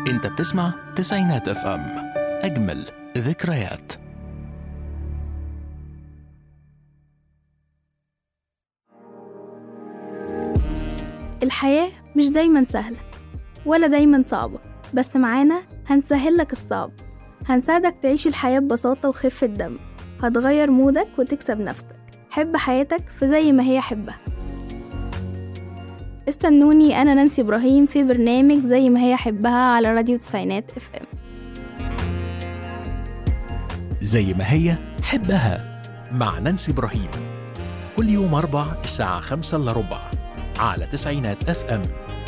انت بتسمع تسعينات اف ام اجمل ذكريات الحياة مش دايما سهلة ولا دايما صعبة بس معانا هنسهلك الصعب هنساعدك تعيش الحياة ببساطة وخفة دم هتغير مودك وتكسب نفسك حب حياتك في زي ما هي حبها استنوني أنا نانسي إبراهيم في برنامج زي ما هي حبها على راديو تسعينات اف ام زي ما هي حبها مع نانسي إبراهيم كل يوم أربع الساعة خمسة إلا ربع على تسعينات اف ام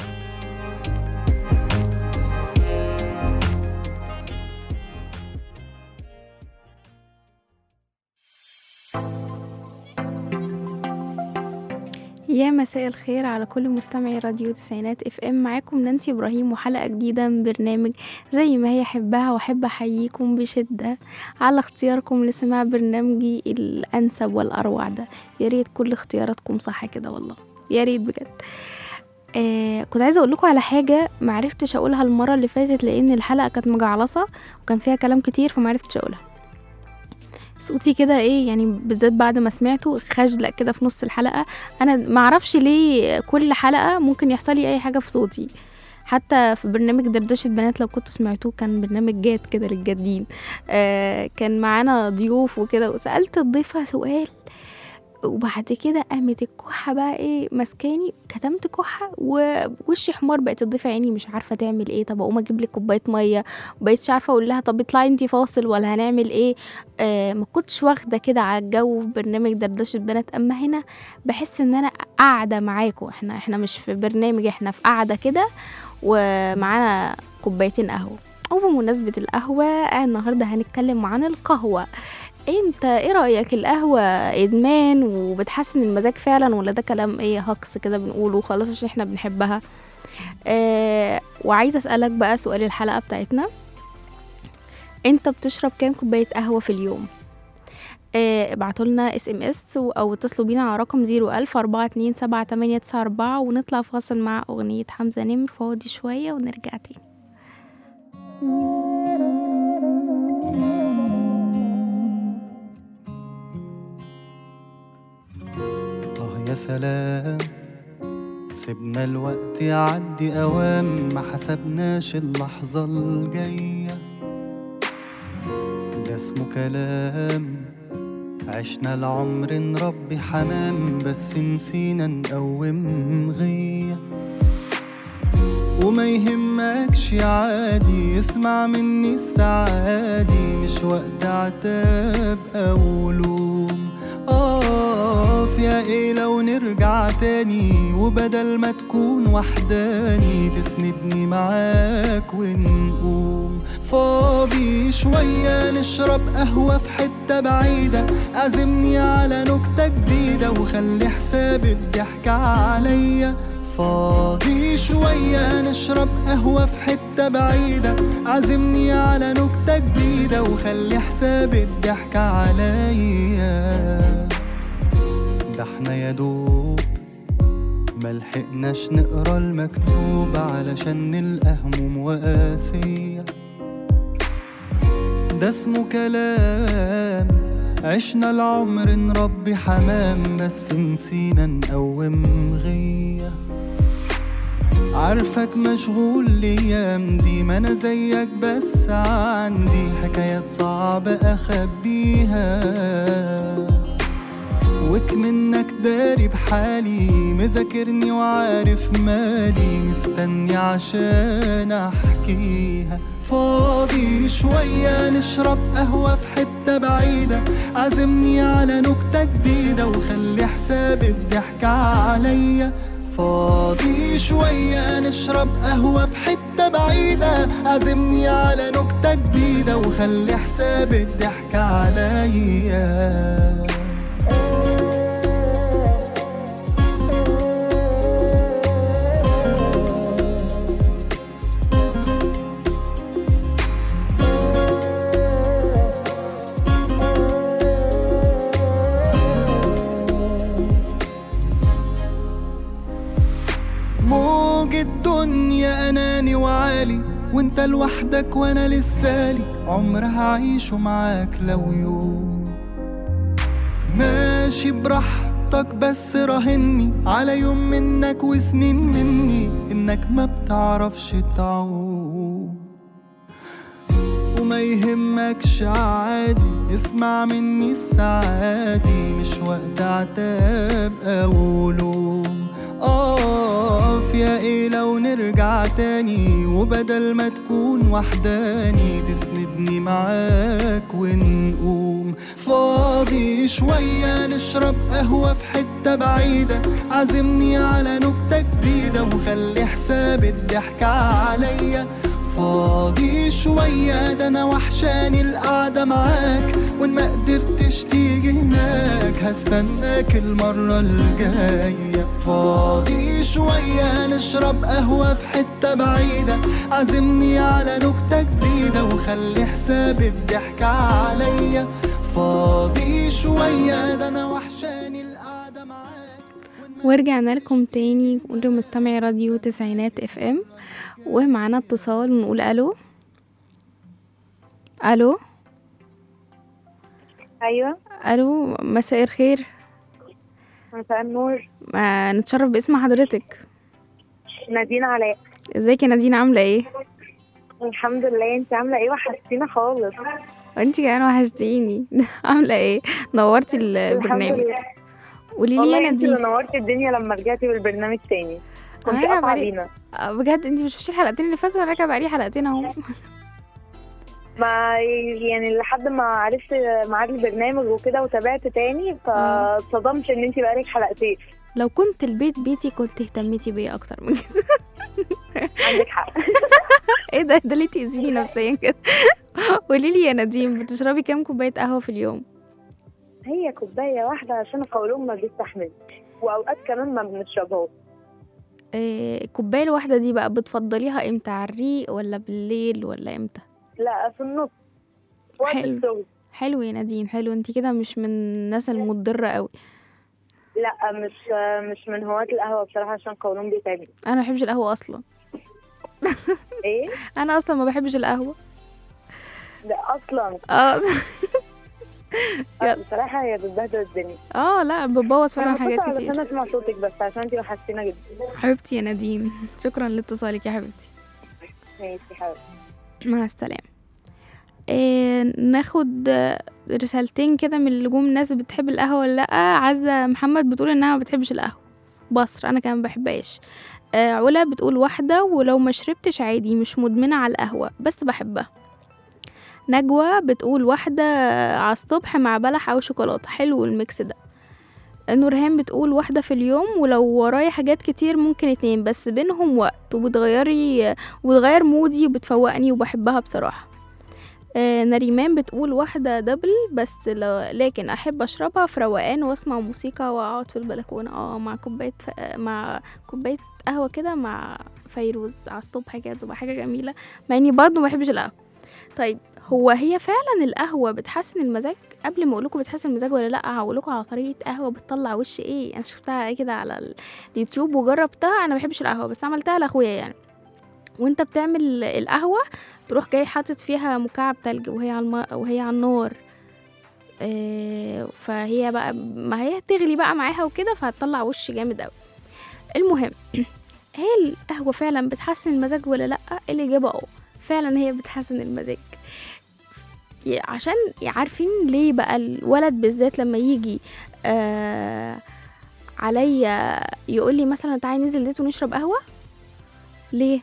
يا مساء الخير على كل مستمعي راديو تسعينات اف ام معاكم نانسي ابراهيم وحلقه جديده من برنامج زي ما هي حبها واحب احييكم بشده على اختياركم لسماع برنامجي الانسب والاروع ده يا ريت كل اختياراتكم صح كده والله يا ريت بجد آه كنت عايزه اقول لكم على حاجه معرفتش اقولها المره اللي فاتت لان الحلقه كانت مجعلصه وكان فيها كلام كتير فمعرفتش اقولها صوتي كده ايه يعني بالذات بعد ما سمعته خجلة كده في نص الحلقة انا معرفش ليه كل حلقة ممكن يحصل لي اي حاجة في صوتي حتى في برنامج دردشة بنات لو كنتوا سمعتوه كان برنامج جاد كده للجادين آه كان معانا ضيوف وكده وسألت الضيفة سؤال وبعد كده قامت الكحة بقى ايه مسكاني كتمت كحة ووشي حمار بقت الضيفة عيني مش عارفة تعمل ايه طب اقوم اجيب لك كوباية مية مبقتش عارفة اقول لها طب اطلعي انتي فاصل ولا هنعمل ايه آه ما كنتش واخدة كده على الجو في برنامج دردشة بنات اما هنا بحس ان انا قاعدة معاكم احنا احنا مش في برنامج احنا في قاعدة كده ومعانا كوبايتين قهوة وبمناسبة القهوة النهاردة هنتكلم عن القهوة انت ايه رأيك القهوة ادمان وبتحسن المزاج فعلا ولا ده كلام ايه هكس كده بنقوله خلاص عشان احنا بنحبها اه وعايزة اسألك بقى سؤال الحلقة بتاعتنا انت بتشرب كام كوباية قهوة في اليوم اه ابعتوا لنا اس ام اس او اتصلوا بينا على رقم زيرو الف اربعة اتنين سبعة تمانية تسعة اربعة ونطلع فاصل مع اغنية حمزة نمر فاضي شوية ونرجع تاني آه يا سلام سيبنا الوقت يعدي أوام ما حسبناش اللحظة الجاية ده اسمه كلام عشنا العمر نربي حمام بس نسينا نقوم غية وما يهمكش عادي اسمع مني السعادي مش وقت عتاب أو لوم اقف يا ايه لو نرجع تاني وبدل ما تكون وحداني تسندني معاك ونقوم فاضي شوية نشرب قهوة في حتة بعيدة عزمني على نكتة جديدة وخلي حساب الضحك عليا فاضي شوية نشرب قهوة في حتة بعيدة عزمني على نكتة جديدة وخلي حساب الضحك عليا ده احنا يا دوب ملحقناش نقرا المكتوب علشان نلقى هموم وقاسية ده اسمه كلام عشنا العمر نربي حمام بس نسينا نقوم غيه عارفك مشغول الايام دي ما انا زيك بس عندي حكايات صعبة اخبيها وك منك داري بحالي مذاكرني وعارف مالي مستني عشان احكيها فاضي شوية نشرب قهوة في حتة بعيدة عزمني على نكتة جديدة وخلي حساب الضحك عليا فاضي شوية نشرب قهوة في حتة بعيدة عزمني على نكتة جديدة وخلي حساب الضحك عليا موج الدنيا أناني وعالي وانت لوحدك وانا لسالي عمر هعيشه معاك لو يوم ماشي براحتك بس راهني على يوم منك وسنين مني انك ما بتعرفش تعوم وما يهمكش عادي اسمع مني السعادي مش وقت عتاب او لوم اقف يا ايه لو نرجع تاني وبدل ما تكون وحداني تسندني معاك ونقوم فاضي شوية نشرب قهوة في حتة بعيدة عزمني على نكتة جديدة وخلي حساب الضحك عليا فاضي شوية ده أنا وحشاني القعدة معاك وإن ما قدرتش تيجي هناك هستناك المرة الجاية فاضي شوية نشرب قهوة في حتة بعيدة عزمني على نكتة جديدة وخلي حساب الضحك عليا فاضي شوية ده أنا وحشاني القعدة معاك ورجعنا لكم تاني كل مستمعي راديو تسعينات اف ام ومعانا اتصال ونقول الو الو ايوه الو مساء الخير مساء النور ما نتشرف باسم حضرتك نادين علاء ازيك يا نادين عامله ايه الحمد لله انت عامله ايه وحشتينا خالص وانتي كمان وحشتيني عامله ايه نورتي البرنامج لله. قولي لي والله يا انت اللي نادين نورتي الدنيا لما رجعتي بالبرنامج تاني كنت أنا راجعة قاطعه بقالي- بينا آه، بجد انتي مش شفتي الحلقتين اللي فاتوا انا راجعه بقالي حلقتين اهو ما يعني لحد ما عرفت ميعاد البرنامج وكده وتابعت تاني فاتصدمت ان انت بقالك حلقتين لو كنت البيت بيتي كنت اهتميتي بيا اكتر من كده عندك حق ايه ده ده ليه تأذيني نفسيا كده قولي لي يا نديم بتشربي كام كوبايه قهوه في اليوم هي كوبايه واحده عشان القولون ما بيستحملش واوقات كمان ما بنشربهاش إيه الكوبايه الواحده دي بقى بتفضليها امتى على الريق ولا بالليل ولا امتى لا في النص وقت حلو. الشغل حلو يا نادين حلو انت كده مش من الناس المضره قوي لا مش مش من هواة القهوة بصراحة عشان القولون بيتعبني انا ما بحبش القهوه اصلا ايه انا اصلا ما بحبش القهوه ده اصلا اه يلا. بصراحة هي بتبهدل الدنيا اه لا بتبوظ فعلا انا حاجات مبسوطة كتير علشان اسمع صوتك بس عشان انتي وحشتينا جدا حبيبتي يا نادين شكرا لاتصالك يا حبيبتي ماشي حبيبتي مع السلامة إيه ناخد آه، رسالتين كده من اللي جم ناس بتحب القهوة ولا لأ عزة محمد بتقول إنها ما بتحبش القهوة بصر أنا كمان بحبهاش آه علا بتقول واحدة ولو ما شربتش عادي مش مدمنة على القهوة بس بحبها نجوى بتقول واحدة على الصبح مع بلح أو شوكولاتة حلو الميكس ده نورهان بتقول واحدة في اليوم ولو ورايا حاجات كتير ممكن اتنين بس بينهم وقت وبتغيري وبتغير مودي وبتفوقني وبحبها بصراحة آه نريمان بتقول واحدة دبل بس لو لكن أحب أشربها في روقان وأسمع موسيقى وأقعد في البلكونة اه مع كوباية ف... مع كوباية قهوة كده مع فيروز على الصبح كده تبقى حاجة جميلة مع إني برضه ما بحبش القهوة طيب هو هي فعلا القهوة بتحسن المزاج قبل ما اقولكم بتحسن المزاج ولا لا هقولكم على طريقة قهوة بتطلع وش ايه انا شفتها كده على ال- اليوتيوب وجربتها انا ما بحبش القهوة بس عملتها لاخويا يعني وانت بتعمل القهوة تروح جاي حاطط فيها مكعب تلج وهي على الم... وهي على النار آه، فهي بقى ما هي تغلي بقى معاها وكده فهتطلع وش جامد قوي المهم هل القهوة فعلا بتحسن المزاج ولا لأ الإجابة اه فعلا هي بتحسن المزاج ي- عشان عارفين ليه بقى الولد بالذات لما يجي آه عليا يقول لي مثلا تعالي ننزل ديت ونشرب قهوة ليه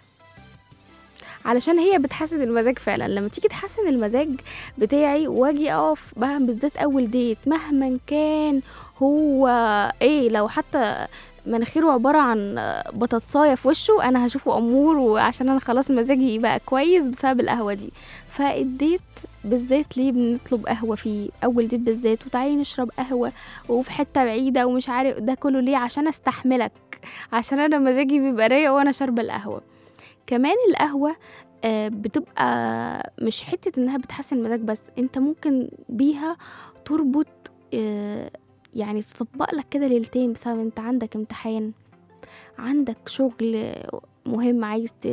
علشان هي بتحسن المزاج فعلا لما تيجي تحسن المزاج بتاعي واجي اقف بقى بالذات اول ديت مهما كان هو ايه لو حتى مناخيره عبارة عن بطاطساية في وشه أنا هشوفه أمور وعشان أنا خلاص مزاجي بقى كويس بسبب القهوة دي فالديت بالذات ليه بنطلب قهوة فيه أول ديت بالذات وتعالي نشرب قهوة وفي حتة بعيدة ومش عارف ده كله ليه عشان أستحملك عشان أنا مزاجي بيبقى رايق وأنا شاربة القهوة كمان القهوة آه، بتبقى مش حتة إنها بتحسن المزاج بس أنت ممكن بيها تربط آه، يعني تطبق لك كده ليلتين بسبب انت عندك امتحان عندك شغل مهم عايز تك...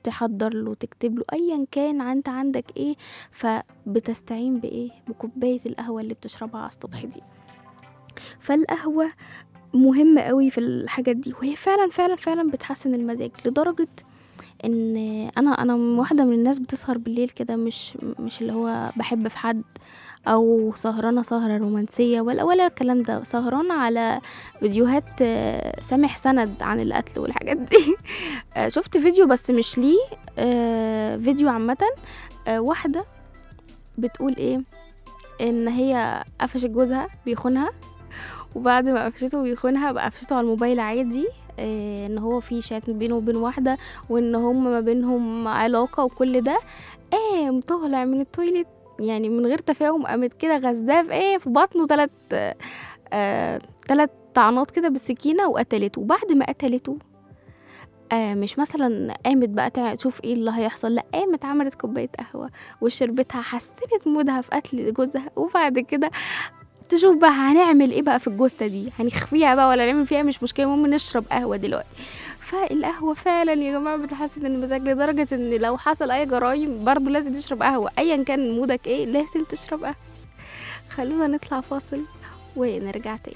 تحضر له تكتب له ايا كان انت عندك ايه فبتستعين بايه بكوبايه القهوه اللي بتشربها على الصبح دي فالقهوه مهمه قوي في الحاجات دي وهي فعلا فعلا فعلا بتحسن المزاج لدرجه ان انا انا واحده من الناس بتسهر بالليل كده مش مش اللي هو بحب في حد او سهرانه سهره رومانسيه ولا ولا الكلام ده سهرانه على فيديوهات آه، سامح سند عن القتل والحاجات دي آه، شفت فيديو بس مش ليه آه، فيديو عامه آه، واحده بتقول ايه ان هي قفشت جوزها بيخونها وبعد ما قفشته بيخونها بقى قفشته على الموبايل عادي آه، ان هو في شات بينه وبين واحده وان هم ما بينهم علاقه وكل ده قام طالع من التويليت يعني من غير تفاهم قامت كده غزاه في ايه في بطنه تلات آه، آه تلات طعنات كده بالسكينه وقتلته وبعد ما قتلته آه مش مثلا قامت بقى تع- تشوف ايه اللي هيحصل لا قامت عملت كوبايه قهوه وشربتها حسنت مودها في قتل جوزها وبعد كده تشوف بقى هنعمل ايه بقى في الجوزة دي هنخفيها بقى ولا نعمل فيها مش مشكله المهم نشرب قهوه دلوقتي فالقهوه فعلا يا جماعه بتحسن المزاج لدرجه ان لو حصل اي جرايم برضو لازم تشرب قهوه ايا كان مودك ايه لازم تشرب قهوه خلونا نطلع فاصل ونرجع تاني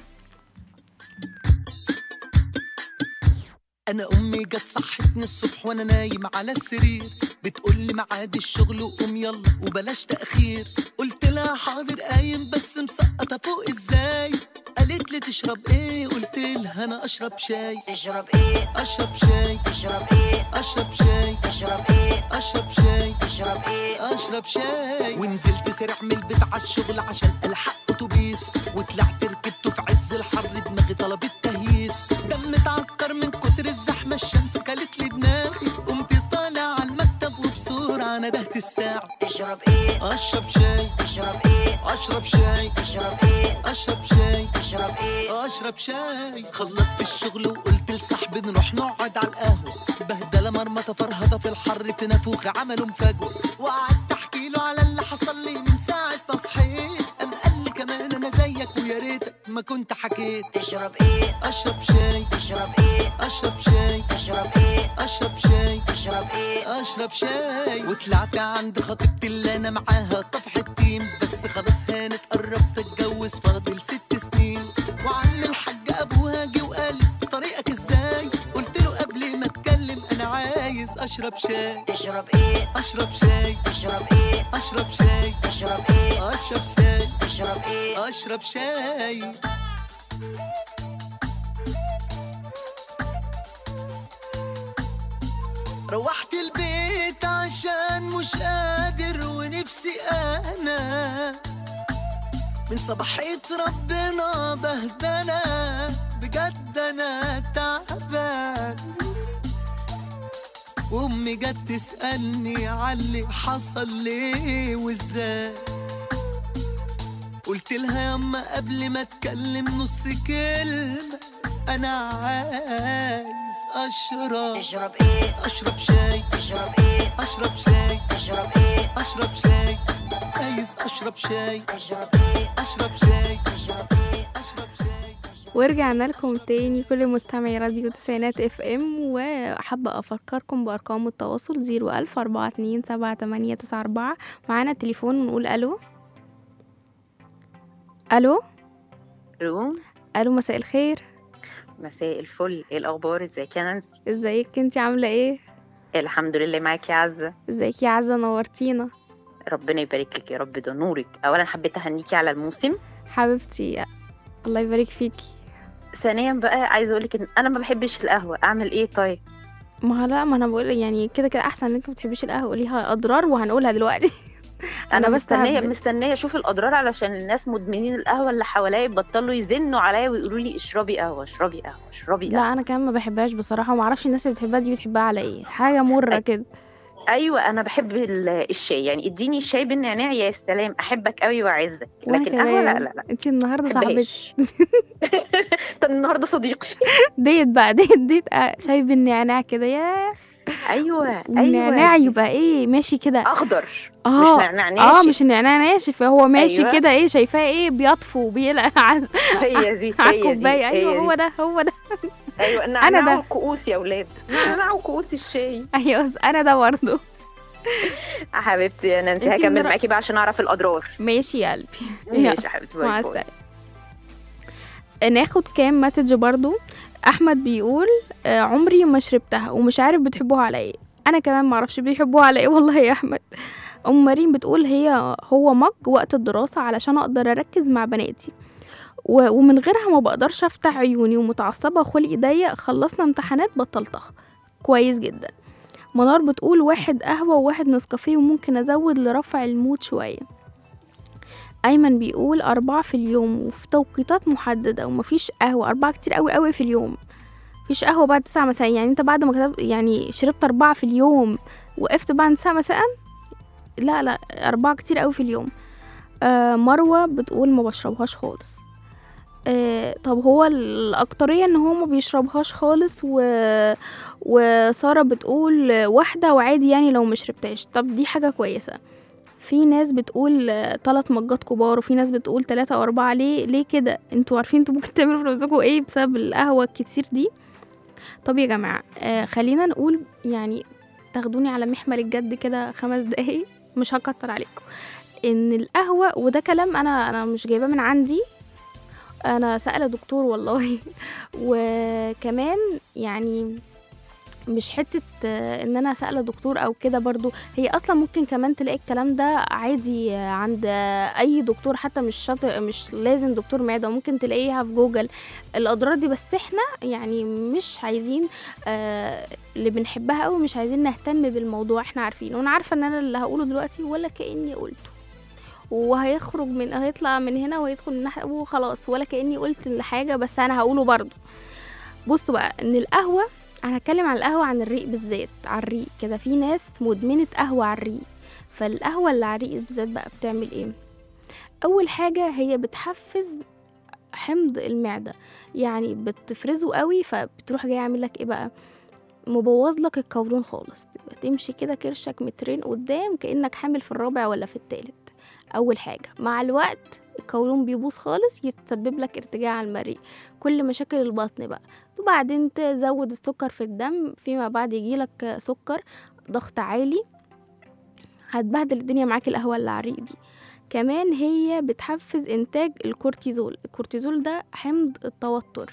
انا امي جت صحتني الصبح وانا نايم على السرير بتقول لي ميعاد الشغل وقوم يلا وبلاش تاخير قلت لها حاضر قايم بس مسقطه فوق ازاي قالت لي تشرب ايه قلت لها انا اشرب شاي تشرب ايه اشرب شاي تشرب ايه اشرب شاي تشرب ايه اشرب شاي تشرب ايه اشرب شاي ونزلت سريع من البيت على الشغل عشان الحق اتوبيس وطلعت ركبته في عز الحر دماغي طلبت تهييس دم اتعكر من كتر الزحمه الشمس كلت لي دماغي قمت طالع على المكتب وبسرعه ندهت الساعه تشرب ايه اشرب شاي تشرب ايه اشرب شاي تشرب ايه اشرب شاي تشرب ايه اشرب شاي خلصت الشغل وقلت لصاحبي نروح نقعد على القهوه بهدله مرمطه فرهطه في الحر في نافوخ عملوا مفاجأة وقعدت احكي له على اللي حصل لي من ساعه ما صحيت قام قال لي كمان انا زيك ويا ريتك ما كنت حكيت تشرب ايه اشرب شاي تشرب ايه اشرب شاي تشرب ايه اشرب شاي تشرب ايه اشرب شاي وطلعت عند خطيبتي اللي انا معاها طفح التيم بس خلاص هانت قربت اتجوز فاضل ست سنين وعم الحاج ابوها جه وقال لي طريقك ازاي قلت له قبل ما اتكلم انا عايز اشرب شاي تشرب ايه اشرب شاي تشرب ايه اشرب شاي تشرب ايه اشرب شاي تشرب ايه اشرب شاي روحت البيت عشان مش قادر ونفسي انا من صباحية ربنا بهدلة بجد انا تعبان وامي جت تسألني عاللي حصل ليه وازاي قلت لها ياما قبل ما اتكلم نص كلمة انا عايز اشرب تشرب ايه اشرب شاي تشرب ايه اشرب شاي تشرب ايه اشرب شاي عايز اشرب شاي تشرب ايه اشرب شاي تشرب ايه اشرب شاي ورجعنا لكم تاني كل مستمعي راديو تسعينات اف ام وحابة افكركم بارقام التواصل زيرو الف اربعة اتنين سبعة تمانية تسعة اربعة معانا تليفون ونقول الو الو الو الو مساء الخير مساء الفل ايه الاخبار ازيك يا نانسي ازيك انتي عاملة ايه الحمد لله معاكي يا عزه ازيك يا عزة نورتينا ربنا يبارك لك يا رب ده نورك اولا حبيت اهنيكي على الموسم حبيبتي الله يبارك فيكي ثانيا بقى عايزه اقول لك ان انا ما بحبش القهوه اعمل ايه طيب ما هو لا ما انا بقول يعني كده كده احسن انك ما بتحبيش القهوه ليها اضرار وهنقولها دلوقتي انا أنا مستنيه بستهبل. مستنيه اشوف الاضرار علشان الناس مدمنين القهوه اللي حواليا يبطلوا يزنوا عليا ويقولوا لي اشربي قهوه اشربي قهوه اشربي قهوه لا انا كمان ما بحبهاش بصراحه وما اعرفش الناس اللي بتحبها دي بتحبها على ايه حاجه مره أي. كده ايوه انا بحب ال- الشاي يعني اديني الشاي بالنعناع يا سلام احبك قوي واعزك وانا لكن قهوه لا كمان لا لا انتي النهارده صاحبتي محبهاش. انت النهارده صديقي ديت بقى ديت ديت آه، شاي بالنعناع كده يا ايوه والنعناع ايوه يبقى ايه ماشي كده اخضر مش اه نعناع اه ناشف مش النعناع ناشف هو ماشي أيوة. كده ايه شايفاه ايه بيطفو وبيلقى على هي دي على هي دي الكوبايه ايوه هي هو دي. ده هو ده ايوه أنا نعناع ده. وكؤوس يا ولاد نعناع وكؤوس الشاي ايوه بس انا ده برضه يا حبيبتي يا نانسي انتي من هكمل رأ- معاكي بقى عشان اعرف الاضرار ماشي يا قلبي ماشي يا حبيبتي باي مع باي. السلامة ناخد كام مسج برضو احمد بيقول آه، عمري ما شربتها ومش عارف بتحبوها على ايه انا كمان معرفش بيحبوها على ايه والله يا احمد ام مريم بتقول هي هو مج وقت الدراسة علشان اقدر اركز مع بناتي و- ومن غيرها ما بقدرش افتح عيوني ومتعصبة خلقي ضيق خلصنا امتحانات بطلتها كويس جدا منار بتقول واحد قهوة وواحد نسكافيه وممكن ازود لرفع المود شوية أيمن بيقول أربعة في اليوم وفي توقيتات محددة ومفيش قهوة أربعة كتير قوي قوي في اليوم مفيش قهوة بعد تسعة مساء يعني انت بعد ما كتبت يعني شربت أربعة في اليوم وقفت بعد تسعة مساء لا لا أربعة كتير قوي في اليوم آه مروة بتقول ما بشربهاش خالص آه طب هو الأكترية ان هو ما بيشربهاش خالص و... وسارة بتقول واحدة وعادي يعني لو مشربتهاش طب دي حاجة كويسة في ناس بتقول آه، تلات مجات كبار وفي ناس بتقول تلاتة أو أربعة ليه ليه كده انتوا عارفين انتوا ممكن تعملوا في نفسكم ايه بسبب القهوة الكتير دي طب يا جماعة آه خلينا نقول يعني تاخدوني على محمل الجد كده خمس دقايق مش هكتر عليكم ان القهوة وده كلام انا انا مش جايباه من عندي انا سألة دكتور والله وكمان يعني مش حتة آه، ان انا سألة دكتور او كده برضو هي اصلا ممكن كمان تلاقي الكلام ده عادي آه، عند آه، اي دكتور حتى مش شاطر مش لازم دكتور معدة ممكن تلاقيها في جوجل الاضرار دي بس احنا يعني مش عايزين آه اللي بنحبها قوي مش عايزين نهتم بالموضوع احنا عارفين وانا عارفه ان انا اللي هقوله دلوقتي ولا كاني قلته وهيخرج من هيطلع من هنا ويدخل من ناحيه وخلاص ولا كاني قلت الحاجه بس انا هقوله برضو بصوا بقى ان القهوه انا هتكلم عن القهوه عن الريق بالذات على الريق كده في ناس مدمنه قهوه على الريق فالقهوه اللي على الريق بالذات بقى بتعمل ايه اول حاجه هي بتحفز حمض المعده يعني بتفرزه قوي فبتروح جاي عامل لك ايه بقى مبوظ لك القولون خالص تبقى تمشي كده كرشك مترين قدام كانك حامل في الرابع ولا في التالت اول حاجه مع الوقت القولون بيبوظ خالص يسبب لك ارتجاع على المريء كل مشاكل البطن بقى وبعدين تزود السكر في الدم فيما بعد يجيلك سكر ضغط عالي هتبهدل الدنيا معاك القهوه اللي على الريق دي كمان هي بتحفز انتاج الكورتيزول الكورتيزول ده حمض التوتر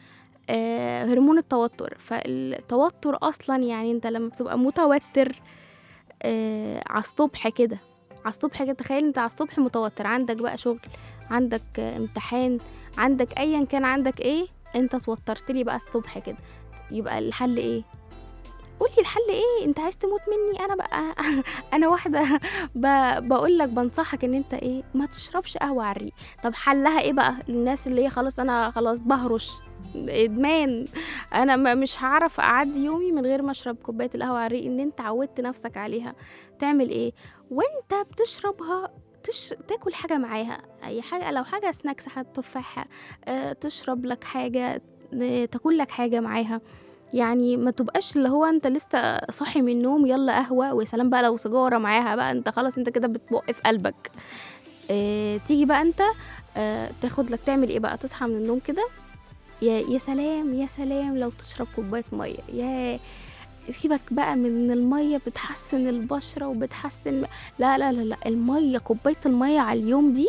آه هرمون التوتر فالتوتر اصلا يعني انت لما بتبقى متوتر آه على الصبح كده على الصبح كده تخيل انت على الصبح متوتر عندك بقى شغل عندك آه امتحان عندك ايا كان عندك ايه انت توترت لي بقى الصبح كده يبقى الحل ايه قولي الحل ايه انت عايز تموت مني انا بقى انا واحده ب... بقول لك بنصحك ان انت ايه ما تشربش قهوه على الريق طب حلها ايه بقى الناس اللي هي خلاص انا خلاص بهرش ادمان انا ما مش هعرف اعدي يومي من غير ما اشرب كوبايه القهوه على الريق ان انت عودت نفسك عليها تعمل ايه وانت بتشربها تش... تاكل حاجه معاها اي حاجه لو حاجه سناكس حتى تفاحه أه تشرب لك حاجه آه، تاكل لك حاجه معاها يعني ما تبقاش اللي هو انت لسه صاحي من النوم يلا قهوه ويا سلام بقى لو سيجاره معاها بقى انت خلاص انت كده بتوقف قلبك اه تيجي بقى انت اه تاخد لك تعمل ايه بقى تصحى من النوم كده يا يا سلام يا سلام لو تشرب كوبايه ميه يا سيبك بقى من الميه بتحسن البشره وبتحسن لا لا لا لا الميه كوبايه الميه على اليوم دي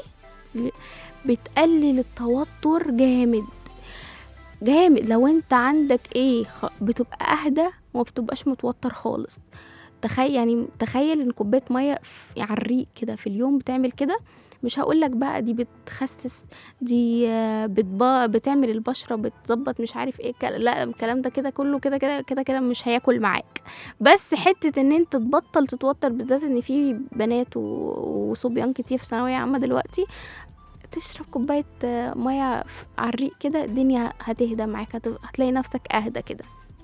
بتقلل التوتر جامد جامد لو انت عندك ايه خ- بتبقى اهدى وما بتبقاش متوتر خالص تخيل يعني تخيل ان كوبايه ميه في- على الريق كده في اليوم بتعمل كده مش هقولك بقى دي بتخسس دي آه، بتبا بتعمل البشره بتظبط مش عارف ايه كلا- لا الكلام ده كده كله كده كده كده كده مش هياكل معاك بس حته ان انت تبطل تتوتر بالذات ان في بنات و- وصبيان كتير في ثانويه عامه دلوقتي تشرب كوباية آه، مية ف- على الريق كده الدنيا هتهدى معاك هت- هتلاقي نفسك أهدى كده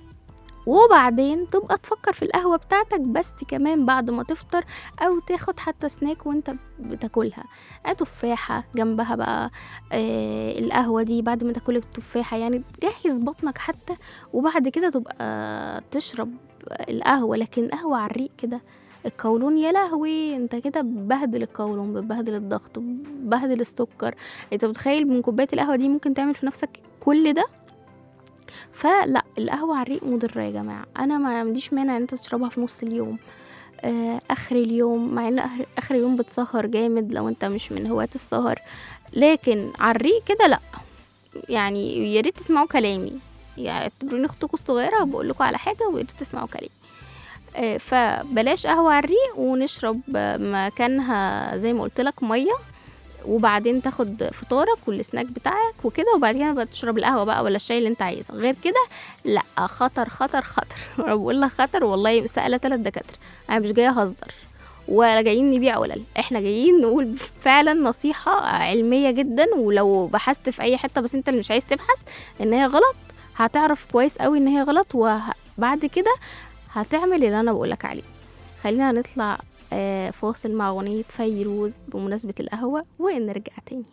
وبعدين تبقى تفكر في القهوة بتاعتك بس كمان بعد ما تفطر أو تاخد حتى سناك وانت بتاكلها آه، تفاحة جنبها بقى آه القهوة دي بعد ما تاكل التفاحة يعني تجهز بطنك حتى وبعد كده تبقى تشرب القهوة لكن قهوة على الريق كده القولون يا لهوي انت كده ببهدل القولون ببهدل الضغط ببهدل السكر انت متخيل من كوبايه القهوه دي ممكن تعمل في نفسك كل ده فلا القهوة على الريق مضرة يا جماعة أنا ما عنديش مانع إن أنت تشربها في نص اليوم آه، آخر اليوم مع إن آخر- آخر اليوم بتسهر جامد لو أنت مش من هواة السهر لكن على الريق كده لا يعني يا ريت تسمعوا كلامي يعني اعتبروني اختكم الصغيرة وبقول لكم على حاجة ويا ريت تسمعوا كلامي آه، فبلاش قهوة على الريق ونشرب آه، مكانها زي ما قلت لك مية وبعدين تاخد فطارك والسناك بتاعك وكده وبعد كده بقى تشرب القهوة بقى ولا الشاي اللي انت عايزه غير كده لا خطر خطر خطر انا بقول لك خطر والله سألة ثلاث دكاترة انا مش جاية اهزر ولا جايين نبيع علل احنا جايين نقول فعلا نصيحة علمية جدا ولو بحثت في اي حتة بس انت اللي مش عايز تبحث ان هي غلط هتعرف كويس قوي ان هي غلط وبعد كده هتعمل اللي انا بقولك عليه خلينا نطلع آه، فاصل مع أغنية فيروز بمناسبة القهوة ونرجع تاني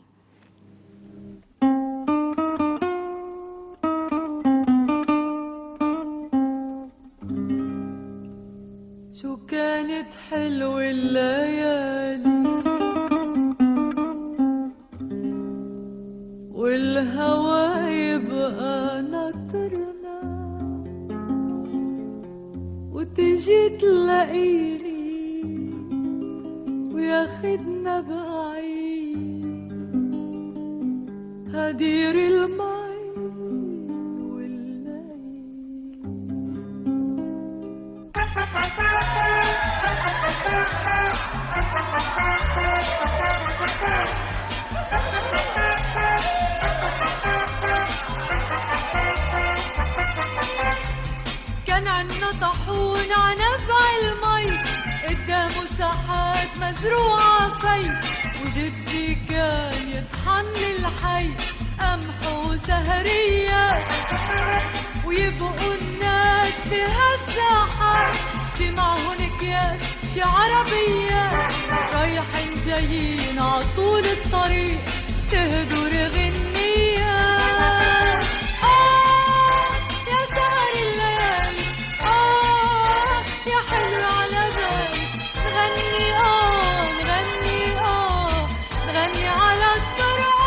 شو كانت حلوة الليالي والهوى يبقى ناطرنا وتجي تلاقيني وياخدنا بعيد هدير المي والليل كان عنا طاحون عنبع المي قدامه ساحات مزروعة في وجدي كان يطحن للحي قمح وسهرية ويبقوا الناس بهالساحات شي معهن اكياس شي عربيات رايحين جايين عطول الطريق تهدر غنية آه يا سهر الليالي آه يا حلو على بالي نغني آه نغني آه نغني على الطرقات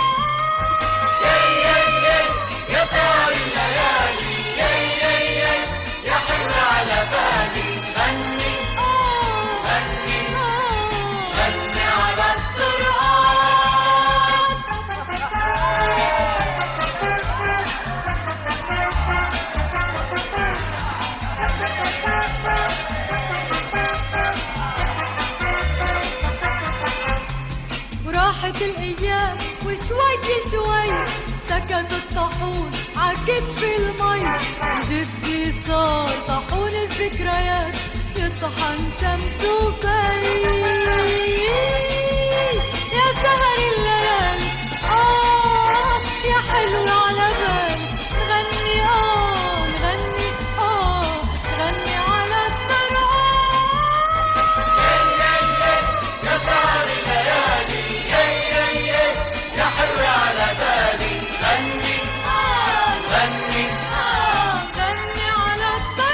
وراحت الايام وشوي شوي سكت الطاحون عكتف المي وجدي صار طاحون الذكريات يطحن شمس وفي يا سهر الليالي آه يا حلو على بالي نغني آه نغني آه نغني على الطرقات غني غني على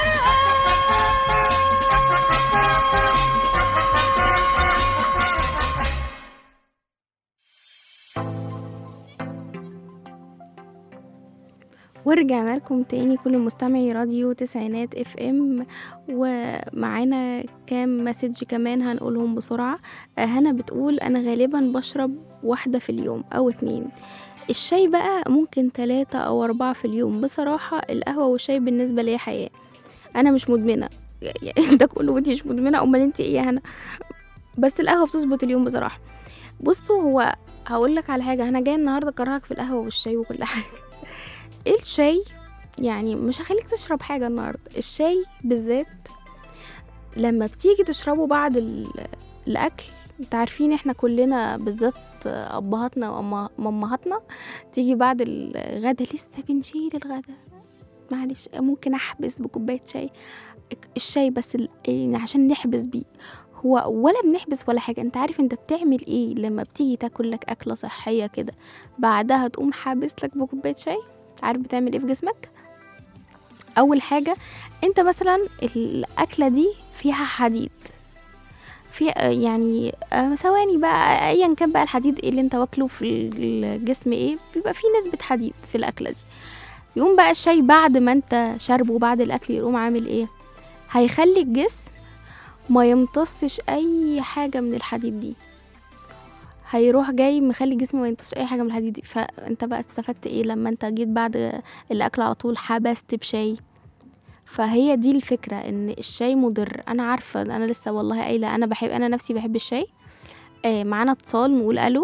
ورجعنا لكم تاني كل مستمعي راديو تسعينات اف ام ومعانا كام مسج كمان هنقولهم بسرعة آه، هنا بتقول انا غالبا بشرب واحدة في اليوم او اتنين الشاي بقى ممكن تلاتة او اربعة في اليوم بصراحة القهوة والشاي بالنسبة لي حياة انا مش مدمنة يعني انت كله ودي مش مدمنة امال انت ايه يا هنا بس القهوة بتظبط اليوم بصراحة بصوا هو هقول لك على حاجة انا جاية النهاردة اكرهك في القهوة والشاي وكل حاجة الشاي يعني مش هخليك تشرب حاجة النهاردة الشاي بالذات لما بتيجي تشربه بعد ال- الأكل انت عارفين احنا كلنا بالذات أبهاتنا وأمهاتنا تيجي بعد الغدا لسه بنشيل الغدا معلش ممكن أحبس بكوباية شاي الشاي بس ال- يعني عشان نحبس بيه هو ولا بنحبس ولا حاجة انت عارف انت بتعمل ايه لما بتيجي تاكل لك أكلة صحية كده بعدها تقوم حابس لك بكوباية شاي عارف بتعمل ايه في جسمك اول حاجه انت مثلا الاكله دي فيها حديد في يعني آه، ثواني بقى ايا كان بقى الحديد ايه اللي انت واكله في الجسم ايه بيبقى فيه نسبه حديد في الاكله دي يقوم بقى الشاي بعد ما انت شاربه بعد الاكل يقوم عامل ايه هيخلي الجسم ما يمتصش اي حاجه من الحديد دي هيروح جاي مخلي الجسم ما يمتصش اي حاجه من الحديد دي فانت بقى استفدت ايه لما انت جيت بعد الاكل على طول حبست بشاي فهي دي الفكره ان الشاي مضر انا عارفه انا لسه والله قايله انا بحب انا نفسي بحب الشاي آه معانا اتصال نقول الو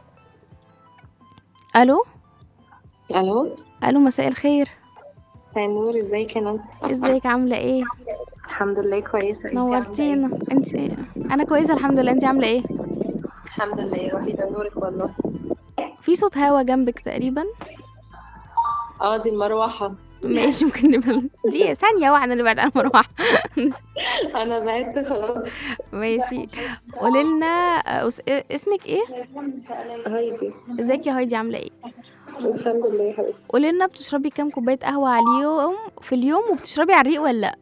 الو الو الو مساء الخير مساء النور ازيك يا نانسي ازيك عامله ايه الحمد لله كويسه انتي عاملة نورتينا انت انا كويسه الحمد لله انت عامله ايه ايه؟ الحمد لله روحي ده نورك والله في صوت هوا جنبك تقريبا اه دي المروحه ماشي ممكن نبقى دي ثانيه واحده نبعد عن المروحه انا بعدت خلاص ماشي قولي لنا أس... اسمك ايه هايدي ازيك يا هايدي عامله ايه الحمد لله يا حبيبتي قولي لنا بتشربي كام كوبايه قهوه على اليوم في اليوم وبتشربي على الريق ولا لا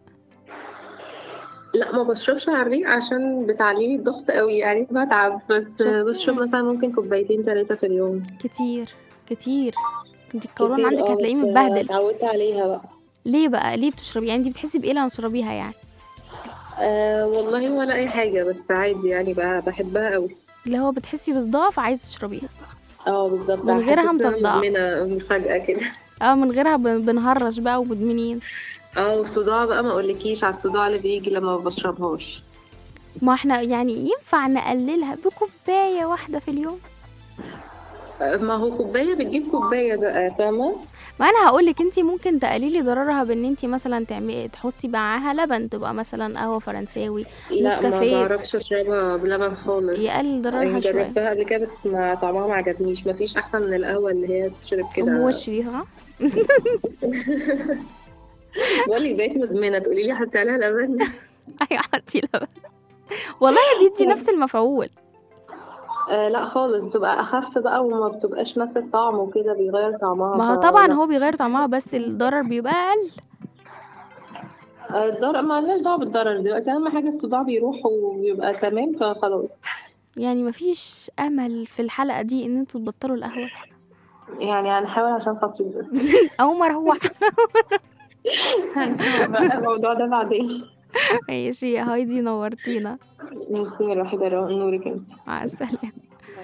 لا ما بشربش على الريق عشان بتعلي لي الضغط قوي يعني بتعب بس شفتي؟ بشرب مثلا ممكن كوبايتين ثلاثه في اليوم كتير كتير انت القولون كتير، عندك اه، هتلاقيه بس متبهدل اتعودت عليها بقى ليه بقى ليه بتشربي يعني انت بتحسي بايه لما تشربيها يعني آه والله ولا اي حاجه بس عادي يعني بقى بحبها قوي اللي هو بتحسي بصداع فعايزه تشربيها اه بالظبط من غيرها حسيت إن أنا مصدعة. مدمنة فجأة كده اه من غيرها بن- بنهرش بقى ومدمنين اه والصداع بقى ما اقولكيش على الصداع اللي بيجي لما ما بشربهاش ما احنا يعني ينفع نقللها بكوبايه واحده في اليوم ما هو كوباية بتجيب كوباية بقى فاهمة ما انا هقولك انت ممكن تقللي ضررها بان انت مثلا تعملي تحطي معاها لبن تبقى مثلا قهوه فرنساوي لا ما نسكافيه. بعرفش اشربها بلبن خالص يقلل ضررها يعني شويه جربتها قبل كده بس ما طعمها ما عجبنيش مفيش احسن من القهوة اللي هي تشرب ام كده وش دي صح بقول لك بقيت مدمنة تقولي لي حطي عليها لبن ايوه حطي لبن والله بيدي نفس المفعول آه لا خالص بتبقى اخف بقى وما بتبقاش نفس الطعم وكده بيغير طعمها ما هو ف- طبعا لا. هو بيغير طعمها بس الضرر بيبقى اقل آه، الضرر ما لناش دعوة بالضرر دلوقتي اهم حاجة الصداع بيروح وبيبقى تمام فخلاص يعني مفيش امل في الحلقه دي ان انتوا تبطلوا القهوه يعني هنحاول عشان خاطري بس او مروح هنشوف بقى الموضوع ده بعدين ماشي يا هايدي نورتينا ميرسي يا روحي ده نورك انت مع السلامه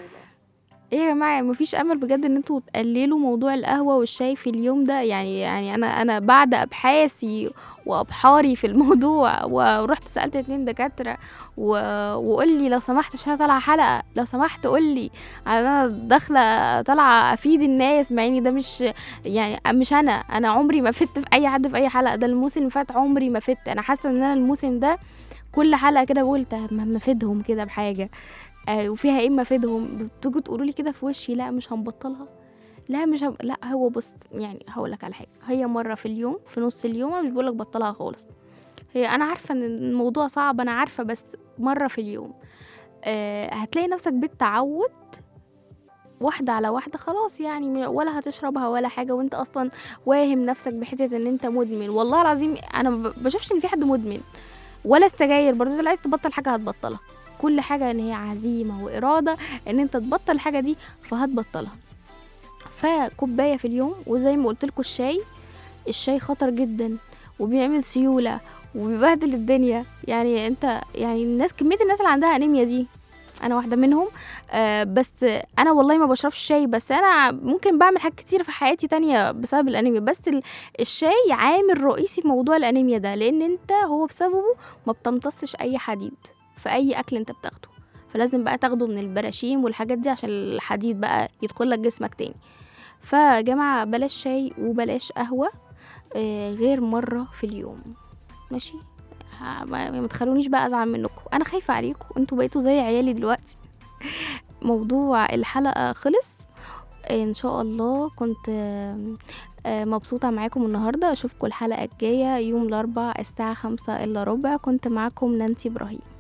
ايه يا جماعه مفيش امل بجد ان انتوا تقللوا موضوع القهوه والشاي في اليوم ده يعني يعني انا انا بعد ابحاثي وابحاري في الموضوع ورحت سالت اتنين دكاتره و... وقول لي لو سمحت عشان أنا طالعه حلقه لو سمحت قول لي انا داخله طالعه افيد الناس مع اني ده مش يعني مش انا انا عمري ما فدت في اي حد في اي حلقه ده الموسم اللي فات عمري ما فدت انا حاسه ان انا الموسم ده كل حلقه كده بقول طب ما ما افيدهم كده بحاجه آه وفيها ايه ما افيدهم بتيجوا تقولوا لي كده في وشي لا مش هنبطلها لا مش هب... لا هو بص يعني هقول لك على حاجه هي مره في اليوم في نص اليوم انا مش بقول لك بطلها خالص هي انا عارفه ان الموضوع صعب انا عارفه بس مره في اليوم آه هتلاقي نفسك بالتعود واحدة على واحدة خلاص يعني م- ولا هتشربها ولا حاجة وانت اصلا واهم نفسك بحتة ان انت مدمن والله العظيم انا ما ب- بشوفش ان في حد مدمن ولا السجاير برضه انت لو عايز تبطل حاجة هتبطلها كل حاجة ان هي عزيمة وإرادة ان انت تبطل الحاجة دي فهتبطلها فكوباية في اليوم وزي ما قلت لكم الشاي الشاي خطر جدا وبيعمل سيولة وبيبهدل الدنيا يعني انت يعني الناس كمية الناس اللي عندها انيميا دي انا واحدة منهم آه بس انا والله ما بشربش شاي بس انا ممكن بعمل حاجات كتير في حياتي تانية بسبب الانيميا بس ال- الشاي عامل رئيسي في موضوع الانيميا ده لان انت هو بسببه ما بتمتصش اي حديد في اي اكل انت بتاخده فلازم بقى تاخده من البراشيم والحاجات دي عشان الحديد بقى يدخل لك جسمك تاني فجماعة بلاش شاي وبلاش قهوة آه، غير مرة في اليوم ماشي ها- ما ما تخلونيش بقى ازعل منكم انا خايفة عليكم انتوا بقيتوا زي عيالي دلوقتي موضوع الحلقة خلص ان شاء الله كنت آه، آه، مبسوطة معاكم النهاردة اشوفكم الحلقة الجاية يوم الاربع الساعة خمسة الا ربع كنت معاكم نانسي ابراهيم